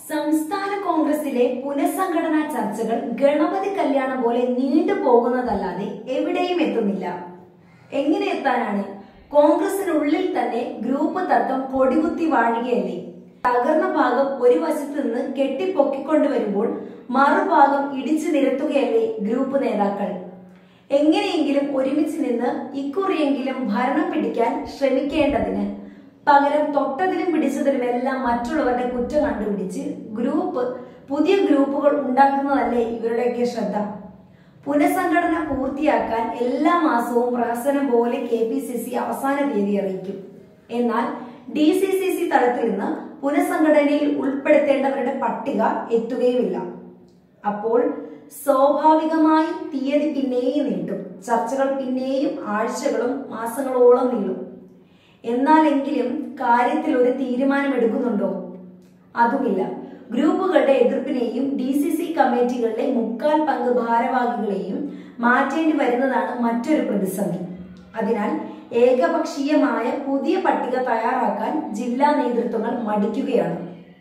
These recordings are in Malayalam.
സംസ്ഥാന കോൺഗ്രസിലെ പുനഃസംഘടനാ ചർച്ചകൾ ഗണപതി കല്യാണം പോലെ നീണ്ടു പോകുന്നതല്ലാതെ എവിടെയും എത്തുന്നില്ല എങ്ങനെ എത്താനാണ് കോൺഗ്രസിനുള്ളിൽ തന്നെ ഗ്രൂപ്പ് തർക്കം കൊടികുത്തി വാഴുകയല്ലേ തകർന്ന ഭാഗം ഒരു വശത്ത് നിന്ന് കെട്ടിപ്പൊക്കിക്കൊണ്ടുവരുമ്പോൾ മറുഭാഗം ഇടിച്ചു നിരത്തുകയല്ലേ ഗ്രൂപ്പ് നേതാക്കൾ എങ്ങനെയെങ്കിലും ഒരുമിച്ച് നിന്ന് ഇക്കുറിയെങ്കിലും ഭരണം പിടിക്കാൻ ശ്രമിക്കേണ്ടതിന് പകരം തൊട്ടതിലും പിടിച്ചതിലുമെല്ലാം മറ്റുള്ളവരുടെ കുറ്റം കണ്ടുപിടിച്ച് ഗ്രൂപ്പ് പുതിയ ഗ്രൂപ്പുകൾ ഉണ്ടാക്കുന്നതല്ലേ ഇവരുടെയൊക്കെ ശ്രദ്ധ പുനഃസംഘടന പൂർത്തിയാക്കാൻ എല്ലാ മാസവും പ്രഹസനം പോലെ കെ പി സി സി അവസാന തീയതി അറിയിക്കും എന്നാൽ ഡി സി സി സി തലത്തിൽ നിന്ന് പുനഃസംഘടനയിൽ ഉൾപ്പെടുത്തേണ്ടവരുടെ പട്ടിക എത്തുകയുമില്ല അപ്പോൾ സ്വാഭാവികമായും തീയതി പിന്നെയും നീട്ടും ചർച്ചകൾ പിന്നെയും ആഴ്ചകളും മാസങ്ങളോളം നീളും എന്നാലെങ്കിലും കാര്യത്തിൽ ഒരു തീരുമാനം എടുക്കുന്നുണ്ടോ അതുമില്ല ഗ്രൂപ്പുകളുടെ എതിർപ്പിനെയും ഡി സി സി കമ്മിറ്റികളിലെ മുക്കാൽ പങ്ക് ഭാരവാഹികളെയും മാറ്റേണ്ടി വരുന്നതാണ് മറ്റൊരു പ്രതിസന്ധി അതിനാൽ ഏകപക്ഷീയമായ പുതിയ പട്ടിക തയ്യാറാക്കാൻ ജില്ലാ നേതൃത്വങ്ങൾ മടിക്കുകയാണ്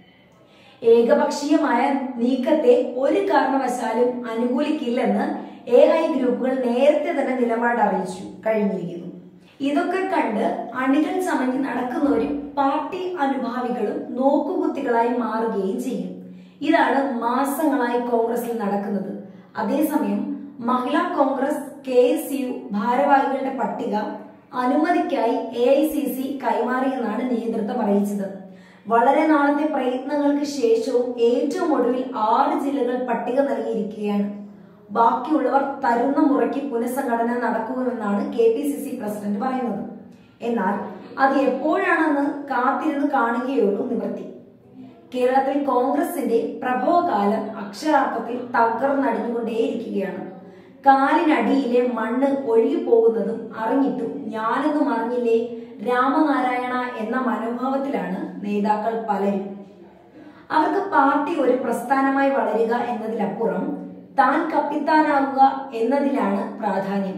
ഏകപക്ഷീയമായ നീക്കത്തെ ഒരു കാരണവശാലും അനുകൂലിക്കില്ലെന്ന് എ ഐ ഗ്രൂപ്പുകൾ നേരത്തെ തന്നെ നിലപാട് അറിയിച്ചു കഴിഞ്ഞിരിക്കുന്നു ഇതൊക്കെ കണ്ട് അണികൾ ചമഞ്ഞ് നടക്കുന്നവരും പാർട്ടി അനുഭാവികളും നോക്കുകുത്തികളായി മാറുകയും ചെയ്യും ഇതാണ് മാസങ്ങളായി കോൺഗ്രസിൽ നടക്കുന്നത് അതേസമയം Mahila Congress K S U ഭാരവാഹികളുടെ പട്ടിക അനുമതിക്കായി എ ഐ സി സി കൈമാറിയെന്നാണ് നേതൃത്വം അറിയിച്ചത് വളരെ നാളത്തെ പ്രയത്നങ്ങൾക്ക് ശേഷവും ഏറ്റവും ഒടുവിൽ ആറ് ജില്ലകൾ പട്ടിക നൽകിയിരിക്കുകയാണ് ബാക്കിയുള്ളവർ തരുന്ന മുറയ്ക്ക് പുനഃസംഘടന നടക്കുമെന്നാണ് K P C C president പറയുന്നത് എന്നാൽ അത് എപ്പോഴാണെന്ന് കാത്തിരുന്ന് കാണുകയുള്ളൂ നിവർത്തി കേരളത്തിൽ കോൺഗ്രസിന്റെ പ്രഭവകാലം അക്ഷരാർത്ഥത്തിൽ തകർന്നടിഞ്ഞുകൊണ്ടേയിരിക്കുകയാണ് കാലിനടിയിലെ മണ്ണ് ഒഴുകി പോകുന്നതും അറിഞ്ഞിട്ടും ഞാനൊന്നും അറിഞ്ഞില്ലേ രാമനാരായണ എന്ന മനോഭാവത്തിലാണ് നേതാക്കൾ പലരും അവർക്ക് പാർട്ടി ഒരു പ്രസ്ഥാനമായി വളരുക എന്നതിലപ്പുറം താൻ കപ്പിത്താനാവുക എന്നതിലാണ് പ്രാധാന്യം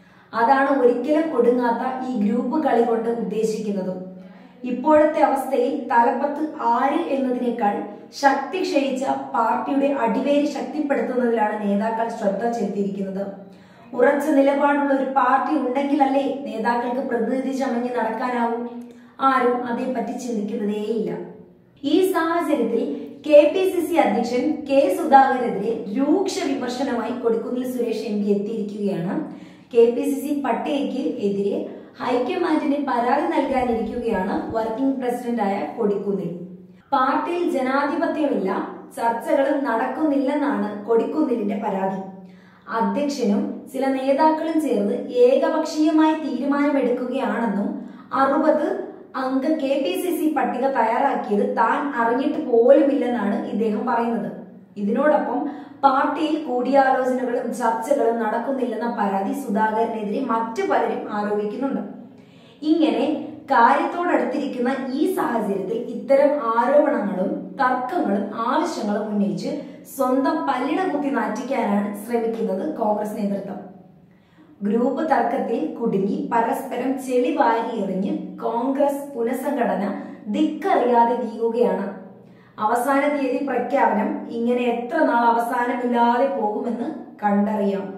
അതാണ് ഒരിക്കലും ഒടുങ്ങാത്ത ഈ ഗ്രൂപ്പ് കളി കൊണ്ട് ഉദ്ദേശിക്കുന്നതും ഇപ്പോഴത്തെ അവസ്ഥയിൽ തലപ്പത്ത് ആര് എന്നതിനേക്കാൾ ശക്തി ക്ഷയിച്ച പാർട്ടിയുടെ അടിവേരി ശക്തിപ്പെടുത്തുന്നതിലാണ് നേതാക്കൾ ശ്രദ്ധ ചെലുത്തിയിരിക്കുന്നത് ഉറച്ച നിലപാടുള്ള ഒരു പാർട്ടി ഉണ്ടെങ്കിലല്ലേ നേതാക്കൾക്ക് പ്രതിനിധി ചമഞ്ഞ് നടക്കാനാവൂ ആരും അതേപ്പറ്റി ചിന്തിക്കുന്നതേയില്ല ഈ സാഹചര്യത്തിൽ കെ പി സി സി അധ്യക്ഷൻ കെ സുധാകരനെതിരെ രൂക്ഷ വിമർശനമായി കൊടിക്കുന്നിൽ സുരേഷ് എം പി എത്തിയിരിക്കുകയാണ് കെ പി സി സി പട്ടികയ്ക്ക് എതിരെ ഹൈക്കമാൻഡിന് പരാതി നൽകാനിരിക്കുകയാണ് വർക്കിംഗ് പ്രസിഡന്റായ കൊടിക്കുന്നിൽ പാർട്ടിയിൽ ജനാധിപത്യമില്ല ചർച്ചകളും നടക്കുന്നില്ലെന്നാണ് കൊടിക്കുന്നിലിന്റെ പരാതി അധ്യക്ഷനും ചില നേതാക്കളും ചേർന്ന് ഏകപക്ഷീയമായി തീരുമാനമെടുക്കുകയാണെന്നും അറുപത് അംഗ കെ പി സി സി പട്ടിക തയ്യാറാക്കിയത് താൻ അറിഞ്ഞിട്ട് പോലുമില്ലെന്നാണ് ഇദ്ദേഹം പറയുന്നത് ഇതിനോടൊപ്പം പാർട്ടിയിൽ കൂടിയാലോചനകളും ചർച്ചകളും നടക്കുന്നില്ലെന്ന പരാതി സുധാകരനെതിരെ മറ്റു പലരും ആരോപിക്കുന്നുണ്ട് ഇങ്ങനെ കാര്യത്തോടടുത്തിരിക്കുന്ന ഈ സാഹചര്യത്തിൽ ഇത്തരം ആരോപണങ്ങളും തർക്കങ്ങളും ആവശ്യങ്ങളും ഉന്നയിച്ച് സ്വന്തം പല്ലിട കുത്തി നാറ്റിക്കാനാണ് ശ്രമിക്കുന്നത് കോൺഗ്രസ് നേതൃത്വം ഗ്രൂപ്പ് തർക്കത്തിൽ കുടുങ്ങി പരസ്പരം ചെളി വാരി എറിഞ്ഞ് കോൺഗ്രസ് പുനഃസംഘടന ദിക്കറിയാതെ നീങ്ങുകയാണ് അവസാന തീയതി പ്രഖ്യാപനം ഇങ്ങനെ എത്ര നാൾ അവസാനമില്ലാതെ പോകുമെന്ന് കണ്ടറിയാം